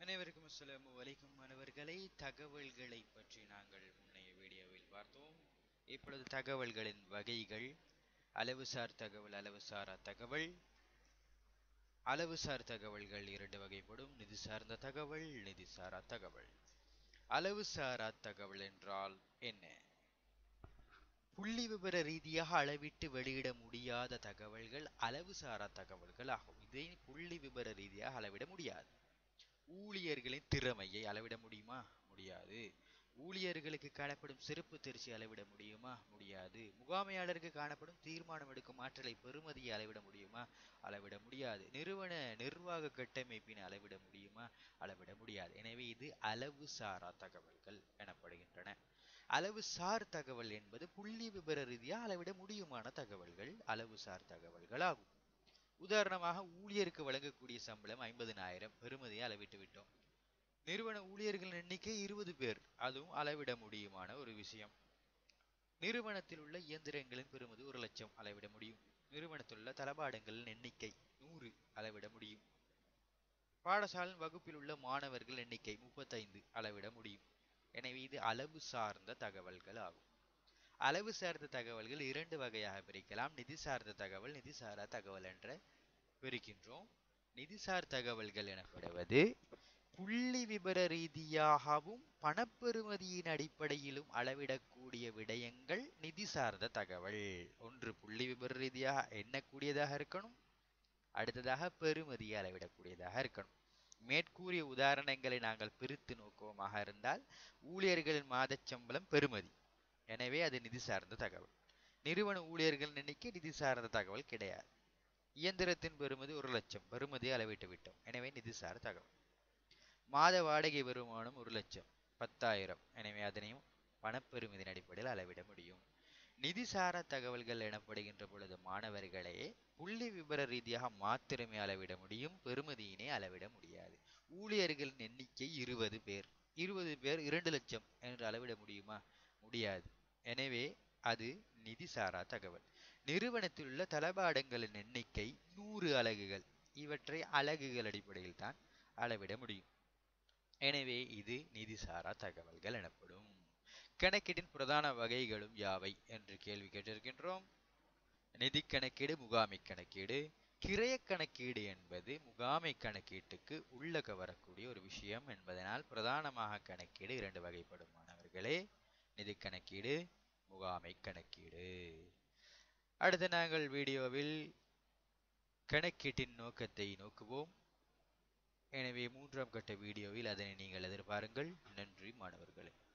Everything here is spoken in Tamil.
அனைவருக்கும் அஸ்ஸலாமு அலைக்கும் மாணவர்களை தகவல்களை பற்றி நாங்கள் முன்னைய வீடியோவில் பார்த்தோம் இப்பொழுது தகவல்களின் வகைகள் அளவுசார் தகவல் அளவுசாரா தகவல் அளவுசார் தகவல்கள் இரண்டு வகைப்படும் நிதி சார்ந்த தகவல் நிதி சாரா தகவல் அளவுசாரா தகவல் என்றால் என்ன புள்ளி விவர ரீதியாக அளவிட்டு வெளியிட முடியாத தகவல்கள் அளவுசாரா தகவல்கள் ஆகும் இதை புள்ளி விவர ரீதியாக அளவிட முடியாது ஊழியர்களின் திறமையை அளவிட முடியுமா முடியாது ஊழியர்களுக்கு காணப்படும் சிறப்பு தெரிசி அளவிட முடியுமா முடியாது முகாமையாளருக்கு காணப்படும் தீர்மானம் எடுக்கும் ஆற்றலை பெறுமதியை அளவிட முடியுமா அளவிட முடியாது நிறுவன நிர்வாக கட்டமைப்பினை அளவிட முடியுமா அளவிட முடியாது எனவே இது அளவு சாரா தகவல்கள் எனப்படுகின்றன அளவு சார் தகவல் என்பது புள்ளி விபர ரீதியாக அளவிட முடியுமான தகவல்கள் அளவு சார் தகவல்கள் ஆகும் உதாரணமாக ஊழியருக்கு வழங்கக்கூடிய சம்பளம் ஐம்பதினாயிரம் பெறுமதியை அளவிட்டு விட்டோம் நிறுவன ஊழியர்களின் எண்ணிக்கை இருபது பேர் அதுவும் அளவிட முடியுமான ஒரு விஷயம் நிறுவனத்தில் உள்ள இயந்திரங்களின் பெறுமதி ஒரு லட்சம் அளவிட முடியும் நிறுவனத்தில் உள்ள தளபாடங்களின் எண்ணிக்கை நூறு அளவிட முடியும் பாடசாலின் வகுப்பில் உள்ள மாணவர்கள் எண்ணிக்கை முப்பத்தைந்து அளவிட முடியும் எனவே இது அளவு சார்ந்த தகவல்கள் ஆகும் அளவு சார்ந்த தகவல்கள் இரண்டு வகையாக பிரிக்கலாம் நிதி சார்ந்த தகவல் நிதி சாரா தகவல் என்ற பிரிக்கின்றோம் நிதிசார் தகவல்கள் எனப்படுவது புள்ளி விபர ரீதியாகவும் பணப்பெறுமதியின் அடிப்படையிலும் அளவிடக்கூடிய விடயங்கள் நிதி சார்ந்த தகவல் ஒன்று புள்ளி விபர ரீதியாக எண்ணக்கூடியதாக இருக்கணும் அடுத்ததாக பெறுமதியை அளவிடக்கூடியதாக இருக்கணும் மேற்கூறிய உதாரணங்களை நாங்கள் பிரித்து நோக்குவோமாக இருந்தால் ஊழியர்களின் மாதச் சம்பளம் பெறுமதி எனவே அது நிதி சார்ந்த தகவல் நிறுவன ஊழியர்களின் எண்ணிக்கை நிதி சார்ந்த தகவல் கிடையாது இயந்திரத்தின் பெறுமதி ஒரு லட்சம் பெறுமதியை அளவிட்டு விட்டோம் எனவே நிதி சார் தகவல் மாத வாடகை வருமானம் ஒரு லட்சம் பத்தாயிரம் எனவே அதனையும் பணப்பெறுமதியின் அடிப்படையில் அளவிட முடியும் நிதி சாரா தகவல்கள் எனப்படுகின்ற பொழுது மாணவர்களே புள்ளி விபர ரீதியாக மாத்திரமே அளவிட முடியும் பெறுமதியினை அளவிட முடியாது ஊழியர்களின் எண்ணிக்கை இருபது பேர் இருபது பேர் இரண்டு லட்சம் என்று அளவிட முடியுமா முடியாது எனவே அது நிதி சாரா தகவல் நிறுவனத்தில் உள்ள தளபாடங்களின் எண்ணிக்கை நூறு அலகுகள் இவற்றை அலகுகள் அடிப்படையில் தான் அளவிட முடியும் எனவே இது நிதி சாரா தகவல்கள் எனப்படும் கணக்கீட்டின் பிரதான வகைகளும் யாவை என்று கேள்வி கேட்டிருக்கின்றோம் நிதி கணக்கீடு முகாமை கணக்கீடு கிரைய கணக்கீடு என்பது முகாமை கணக்கீட்டுக்கு உள்ளக வரக்கூடிய ஒரு விஷயம் என்பதனால் பிரதானமாக கணக்கீடு இரண்டு வகைப்படும் மாணவர்களே நிதி கணக்கீடு முகாமை கணக்கீடு அடுத்து நாங்கள் வீடியோவில் கணக்கீட்டின் நோக்கத்தை நோக்குவோம் எனவே மூன்றாம் கட்ட வீடியோவில் அதனை நீங்கள் எதிர்பாருங்கள் நன்றி மாணவர்களே